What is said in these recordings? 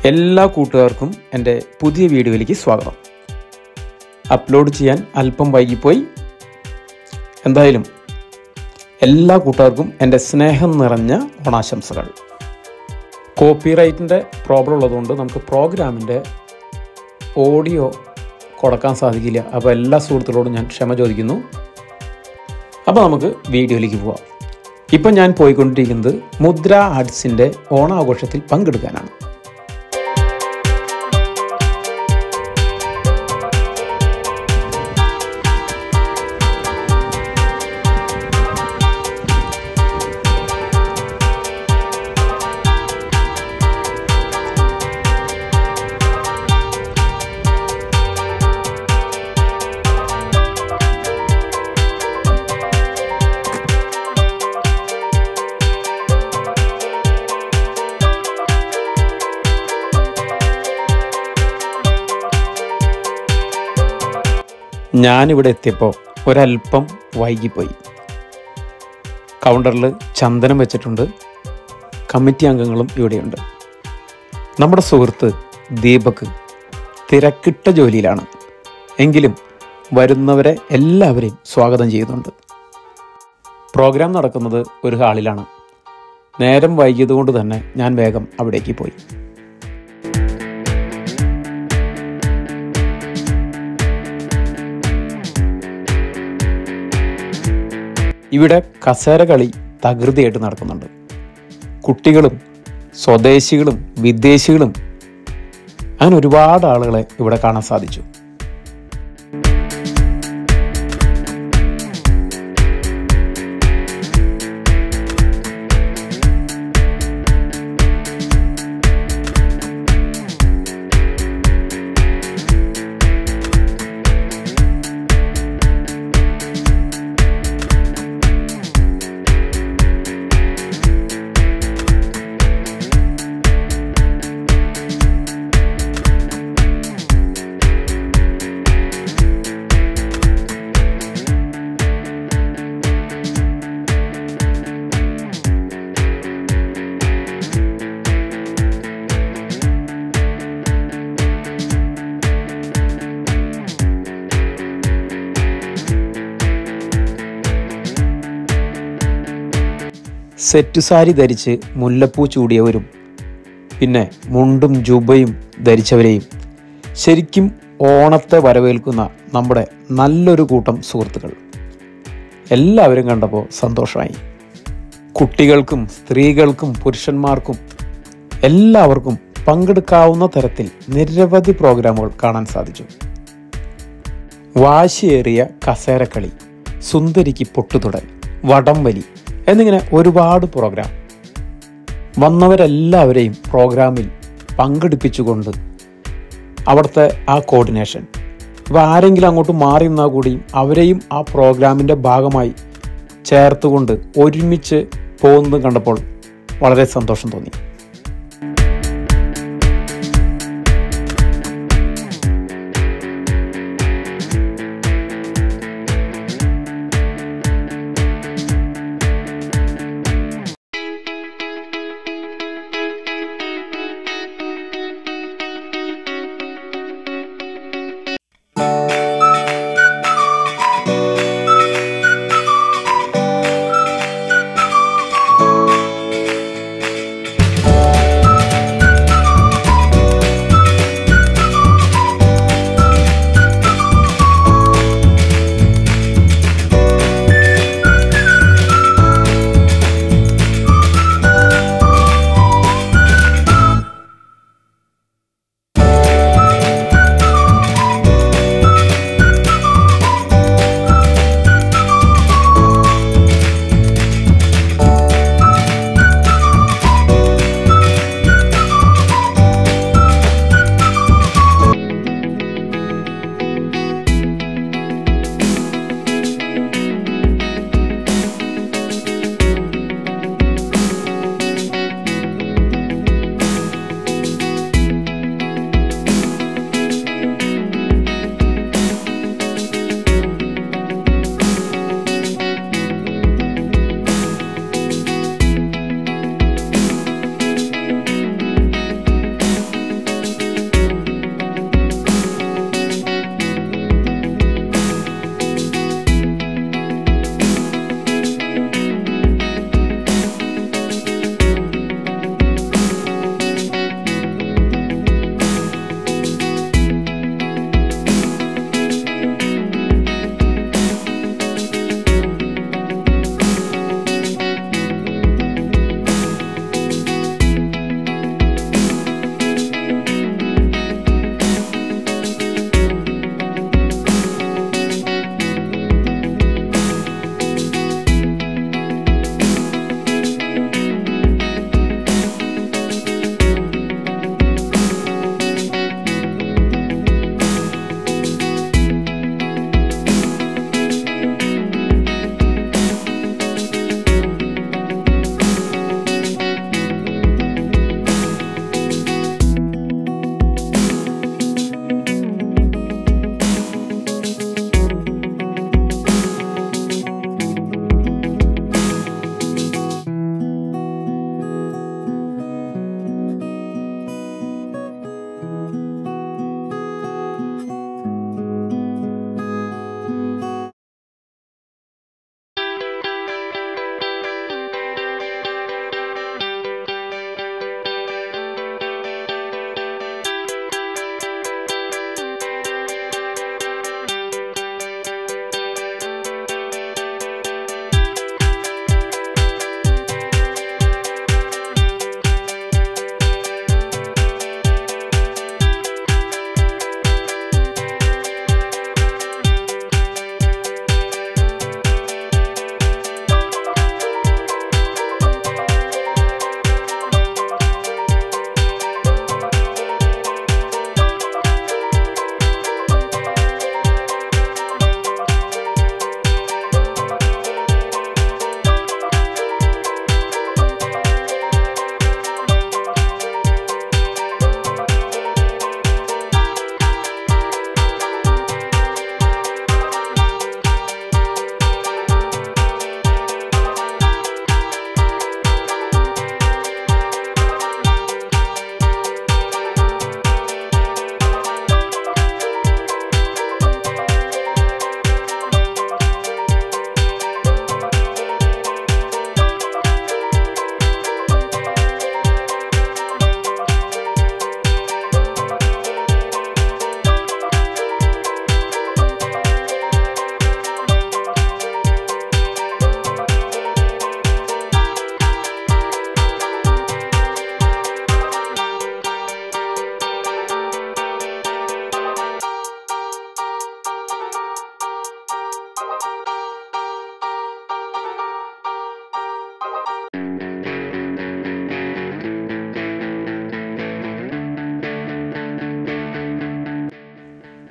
എല്ലാ കൂട്ടുകാർക്കും എൻ്റെ പുതിയ വീഡിയോയിലേക്ക് സ്വാഗതം അപ്ലോഡ് ചെയ്യാൻ അല്പം വൈകിപ്പോയി എന്തായാലും എല്ലാ കൂട്ടുകാർക്കും എൻ്റെ സ്നേഹം നിറഞ്ഞ ഓണാശംസകൾ കോപ്പിറൈറ്റിൻ്റെ പ്രോബ്ലം ഉള്ളതുകൊണ്ട് നമുക്ക് പ്രോഗ്രാമിൻ്റെ ഓഡിയോ കൊടുക്കാൻ സാധിക്കില്ല അപ്പോൾ എല്ലാ സുഹൃത്തുക്കളോടും ഞാൻ ക്ഷമ ചോദിക്കുന്നു അപ്പോൾ നമുക്ക് വീഡിയോയിലേക്ക് പോവാം ഇപ്പം ഞാൻ പോയിക്കൊണ്ടിരിക്കുന്നത് മുദ്ര ആർട്സിൻ്റെ ഓണാഘോഷത്തിൽ പങ്കെടുക്കാനാണ് ഞാനിവിടെ എത്തിയപ്പോൾ ഒരല്പം വൈകിപ്പോയി കൗണ്ടറിൽ ചന്ദനം വെച്ചിട്ടുണ്ട് കമ്മിറ്റി അംഗങ്ങളും ഇവിടെയുണ്ട് നമ്മുടെ സുഹൃത്ത് ദീപക് തിരക്കിട്ട ജോലിയിലാണ് എങ്കിലും വരുന്നവരെ എല്ലാവരെയും സ്വാഗതം ചെയ്യുന്നുണ്ട് പ്രോഗ്രാം നടക്കുന്നത് ഒരു ഹാളിലാണ് നേരം വൈകിയതുകൊണ്ട് തന്നെ ഞാൻ വേഗം അവിടേക്ക് പോയി ഇവിടെ കസേര കളി തകൃതിയായിട്ട് നടക്കുന്നുണ്ട് കുട്ടികളും സ്വദേശികളും വിദേശികളും അങ്ങനെ ഒരുപാട് ആളുകളെ ഇവിടെ കാണാൻ സാധിച്ചു സെറ്റ് സാരി ധരിച്ച് മുല്ലപ്പൂ ചൂടിയവരും പിന്നെ മുണ്ടും ജുബയും ധരിച്ചവരെയും ശരിക്കും ഓണത്തെ വരവേൽക്കുന്ന നമ്മുടെ നല്ലൊരു കൂട്ടം സുഹൃത്തുക്കൾ എല്ലാവരും കണ്ടപ്പോൾ സന്തോഷമായി കുട്ടികൾക്കും സ്ത്രീകൾക്കും പുരുഷന്മാർക്കും എല്ലാവർക്കും പങ്കെടുക്കാവുന്ന തരത്തിൽ നിരവധി പ്രോഗ്രാമുകൾ കാണാൻ സാധിച്ചു വാശിയേറിയ കസേരക്കളി സുന്ദരിക്ക് പൊട്ടുതുടൽ വടംവലി എന്നിങ്ങനെ ഒരുപാട് പ്രോഗ്രാം വന്നവരെല്ലാവരെയും പ്രോഗ്രാമിൽ പങ്കെടുപ്പിച്ചുകൊണ്ട് അവിടുത്തെ ആ കോർഡിനേഷൻ ഇപ്പോൾ ആരെങ്കിലും അങ്ങോട്ട് മാറി നിന്നാൽ കൂടിയും അവരെയും ആ പ്രോഗ്രാമിൻ്റെ ഭാഗമായി ചേർത്തുകൊണ്ട് ഒരുമിച്ച് പോകുന്നത് കണ്ടപ്പോൾ വളരെ സന്തോഷം തോന്നി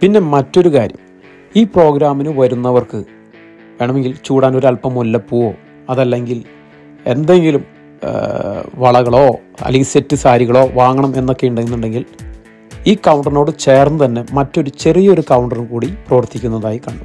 പിന്നെ മറ്റൊരു കാര്യം ഈ പ്രോഗ്രാമിന് വരുന്നവർക്ക് വേണമെങ്കിൽ ചൂടാൻ ഒരു അല്പം മുല്ലപ്പൂവോ അതല്ലെങ്കിൽ എന്തെങ്കിലും ആ, വളകളോ അല്ലെങ്കിൽ സെറ്റ് സാരികളോ വാങ്ങണം എന്നൊക്കെ ഉണ്ടെന്നുണ്ടെങ്കിൽ ഈ കൗണ്ടറിനോട് ചേർന്ന് തന്നെ മറ്റൊരു ചെറിയൊരു കൗണ്ടറും കൂടി പ്രവർത്തിക്കുന്നതായി കണ്ടു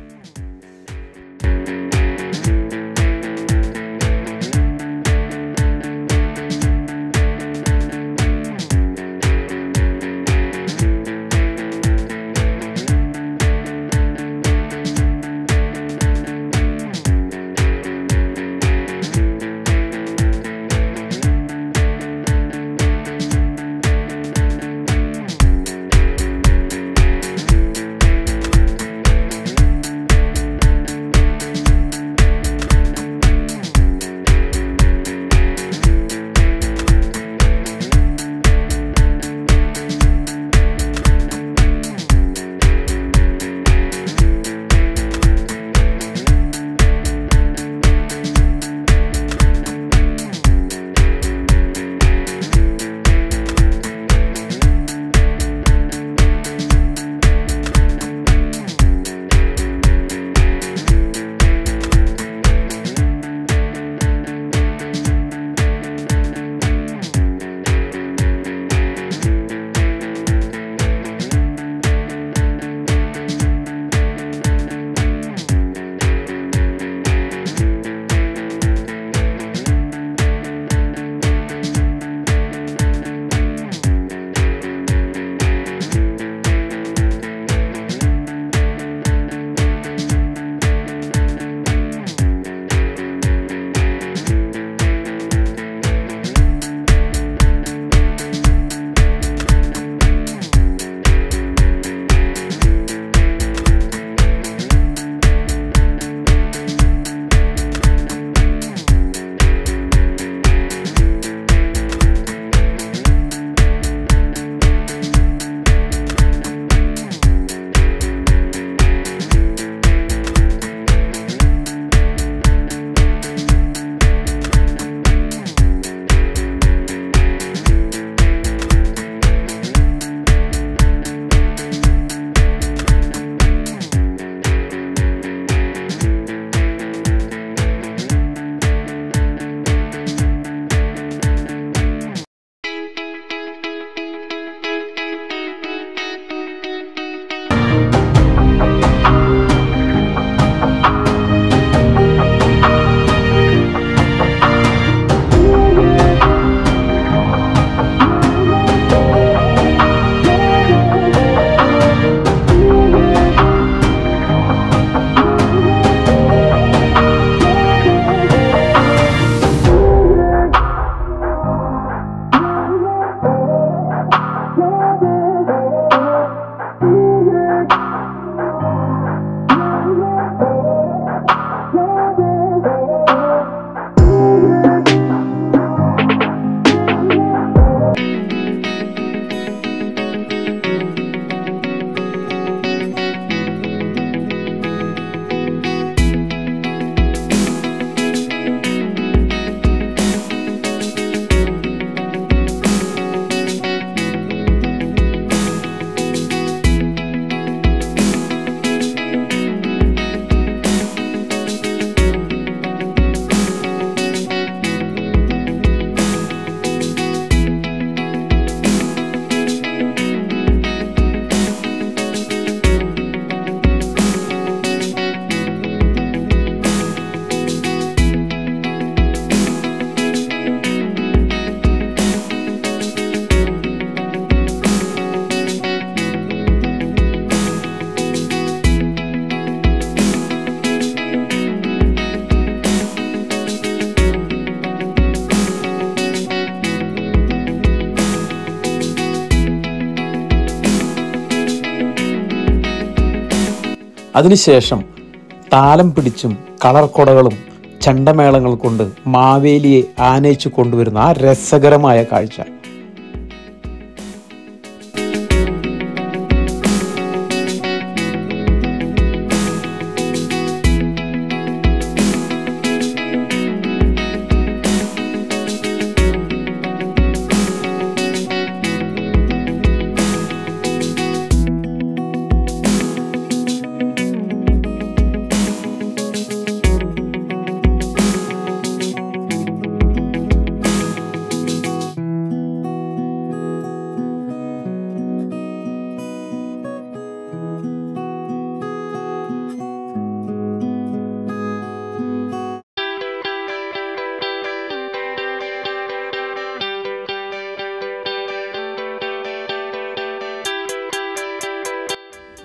അതിനുശേഷം താലം പിടിച്ചും കളർ കൊടകളും ചെണ്ടമേളങ്ങൾ കൊണ്ട് മാവേലിയെ ആനയിച്ചു കൊണ്ടുവരുന്ന ആ രസകരമായ കാഴ്ച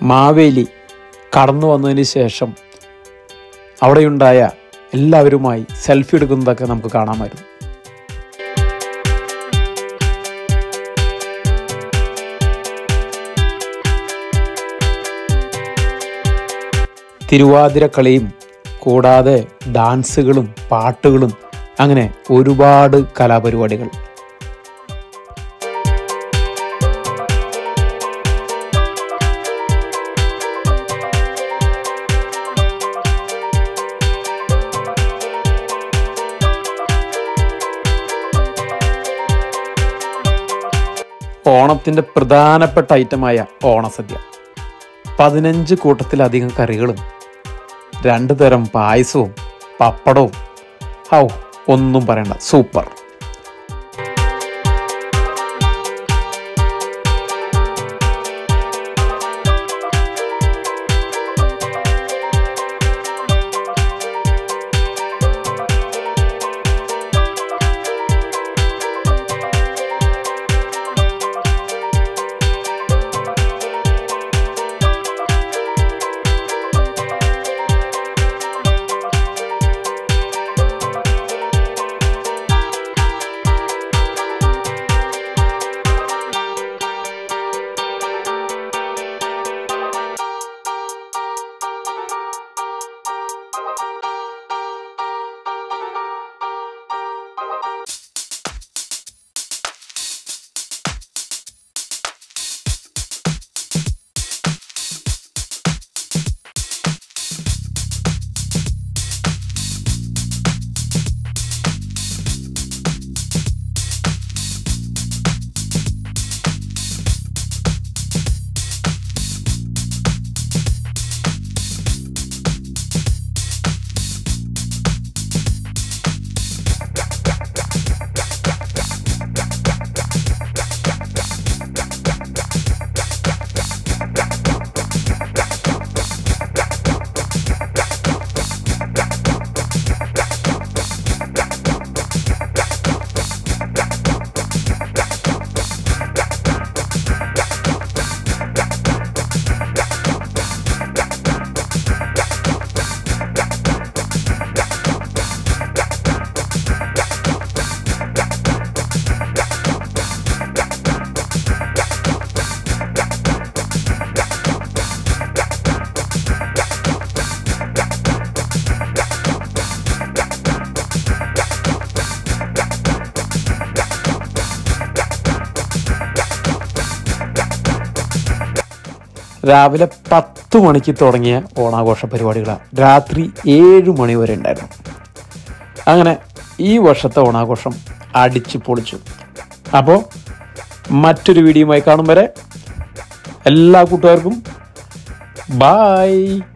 മാവേലി കടന്നു വന്നതിന് ശേഷം അവിടെയുണ്ടായ എല്ലാവരുമായി സെൽഫി എടുക്കുന്നതൊക്കെ നമുക്ക് കാണാമായിരുന്നു തിരുവാതിരക്കളിയും കൂടാതെ ഡാൻസുകളും പാട്ടുകളും അങ്ങനെ ഒരുപാട് കലാപരിപാടികൾ ഓണത്തിൻ്റെ പ്രധാനപ്പെട്ട ഐറ്റമായ ഓണസദ്യ പതിനഞ്ച് കൂട്ടത്തിലധികം കറികളും രണ്ട് തരം പായസവും പപ്പടവും ഹൗ ഒന്നും പറയണ്ട സൂപ്പർ രാവിലെ പത്ത് മണിക്ക് തുടങ്ങിയ ഓണാഘോഷ പരിപാടികളാണ് രാത്രി ഏഴ് മണി വരെ ഉണ്ടായിരുന്നു അങ്ങനെ ഈ വർഷത്തെ ഓണാഘോഷം അടിച്ചു പൊളിച്ചു അപ്പോൾ മറ്റൊരു വീഡിയോയുമായി കാണും വരെ എല്ലാ കൂട്ടുകാർക്കും ബായ്